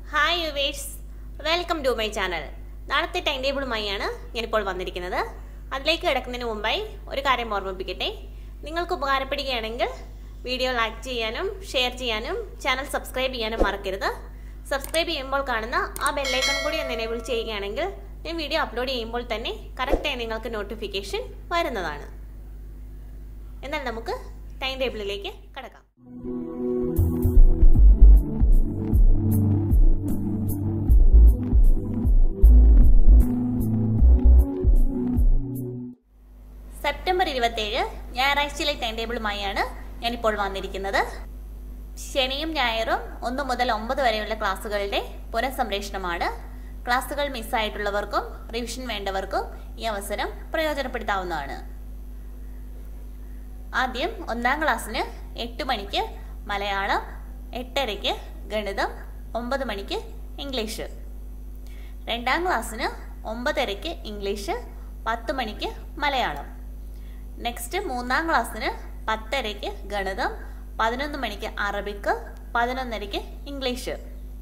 hi yours welcome to my channel നാളത്തെ time ടേബിളുമായാണ് ഞാനിപ്പോൾ വന്നിരിക്കുന്നത് അതിലേക്ക് കിടക്കുന്നതിന് മുമ്പായി ഒരു കാര്യം ഓർമ്മിപ്പിക്കട്ടെ നിങ്ങൾക്ക് ഉപകാരപ്പെടുകയാണെങ്കിൽ വീഡിയോ ലൈക്ക് ചെയ്യാനും ഷെയർ ചെയ്യാനും ചാനൽ സബ്സ്ക്രൈബ് ചെയ്യാനും മറക്കരുത് സബ്സ്ക്രൈബ് ചെയ്യുമ്പോൾ കാണുന്ന ആ ബെല്ലൈക്കൺ കൂടി ഒന്ന് എനേബിൾ ചെയ്യുകയാണെങ്കിൽ ഞാൻ വീഡിയോ അപ്ലോഡ് ചെയ്യുമ്പോൾ തന്നെ കറക്റ്റായി നിങ്ങൾക്ക് നോട്ടിഫിക്കേഷൻ വരുന്നതാണ് എന്നാൽ നമുക്ക് ടൈം ടേബിളിലേക്ക് കടക്കാം സെപ്റ്റംബർ ഇരുപത്തേഴ് ഞായറാഴ്ചയിലെ ടൈം ടേബിളുമായാണ് ഞാനിപ്പോൾ വന്നിരിക്കുന്നത് ശനിയും ഞായറും ഒന്ന് മുതൽ ഒമ്പത് വരെയുള്ള ക്ലാസ്സുകളുടെ പുനഃസംപ്രേഷണമാണ് ക്ലാസ്സുകൾ മിസ്സായിട്ടുള്ളവർക്കും റിവിഷൻ വേണ്ടവർക്കും ഈ അവസരം പ്രയോജനപ്പെടുത്താവുന്നതാണ് ആദ്യം ഒന്നാം ക്ലാസ്സിന് എട്ട് മണിക്ക് മലയാളം എട്ടരയ്ക്ക് ഗണിതം ഒമ്പത് മണിക്ക് ഇംഗ്ലീഷ് രണ്ടാം ക്ലാസ്സിന് ഒമ്പതരയ്ക്ക് ഇംഗ്ലീഷ് പത്ത് മണിക്ക് മലയാളം നെക്സ്റ്റ് മൂന്നാം ക്ലാസ്സിന് പത്തരയ്ക്ക് ഗണിതം പതിനൊന്ന് മണിക്ക് അറബിക്ക് പതിനൊന്നരയ്ക്ക് ഇംഗ്ലീഷ്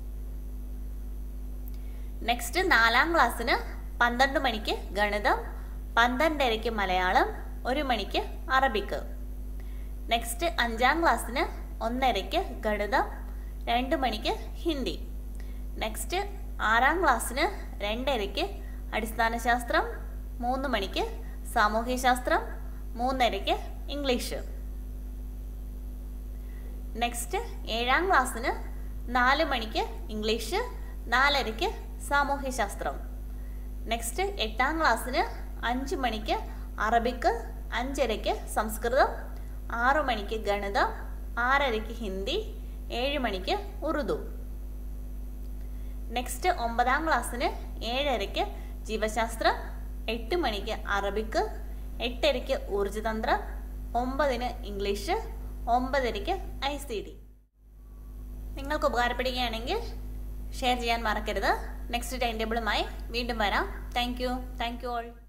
നെക്സ്റ്റ് നാലാം ക്ലാസ്സിന് പന്ത്രണ്ട് മണിക്ക് ഗണിതം പന്ത്രണ്ടരയ്ക്ക് മലയാളം ഒരു മണിക്ക് അറബിക്ക് നെക്സ്റ്റ് അഞ്ചാം ക്ലാസ്സിന് ഒന്നരയ്ക്ക് ഗണിതം രണ്ട് മണിക്ക് ഹിന്ദി നെക്സ്റ്റ് ആറാം ക്ലാസ്സിന് രണ്ടരയ്ക്ക് അടിസ്ഥാന ശാസ്ത്രം മൂന്ന് മണിക്ക് സാമൂഹ്യശാസ്ത്രം മൂന്നരയ്ക്ക് ഇംഗ്ലീഷ് നെക്സ്റ്റ് ഏഴാം ക്ലാസ്സിന് നാല് മണിക്ക് ഇംഗ്ലീഷ് നാലരയ്ക്ക് സാമൂഹ്യശാസ്ത്രം നെക്സ്റ്റ് എട്ടാം ക്ലാസ്സിന് അഞ്ച് മണിക്ക് അറബിക്ക് അഞ്ചരയ്ക്ക് സംസ്കൃതം ആറു മണിക്ക് ഗണിതം ആറരയ്ക്ക് ഹിന്ദി ഏഴ് മണിക്ക് ഉറുദു നെക്സ്റ്റ് ഒമ്പതാം ക്ലാസ്സിന് ഏഴരയ്ക്ക് ജീവശാസ്ത്രം എട്ട് മണിക്ക് അറബിക്ക് എട്ടരയ്ക്ക് ഊർജതന്ത്രം ഒമ്പതിന് ഇംഗ്ലീഷ് ഒമ്പതരയ്ക്ക് ഐ സി ഡി നിങ്ങൾക്ക് ഉപകാരപ്പെടുകയാണെങ്കിൽ ഷെയർ ചെയ്യാൻ മറക്കരുത് നെക്സ്റ്റ് ടൈം ടേബിളുമായി വീണ്ടും വരാം thank you thank you all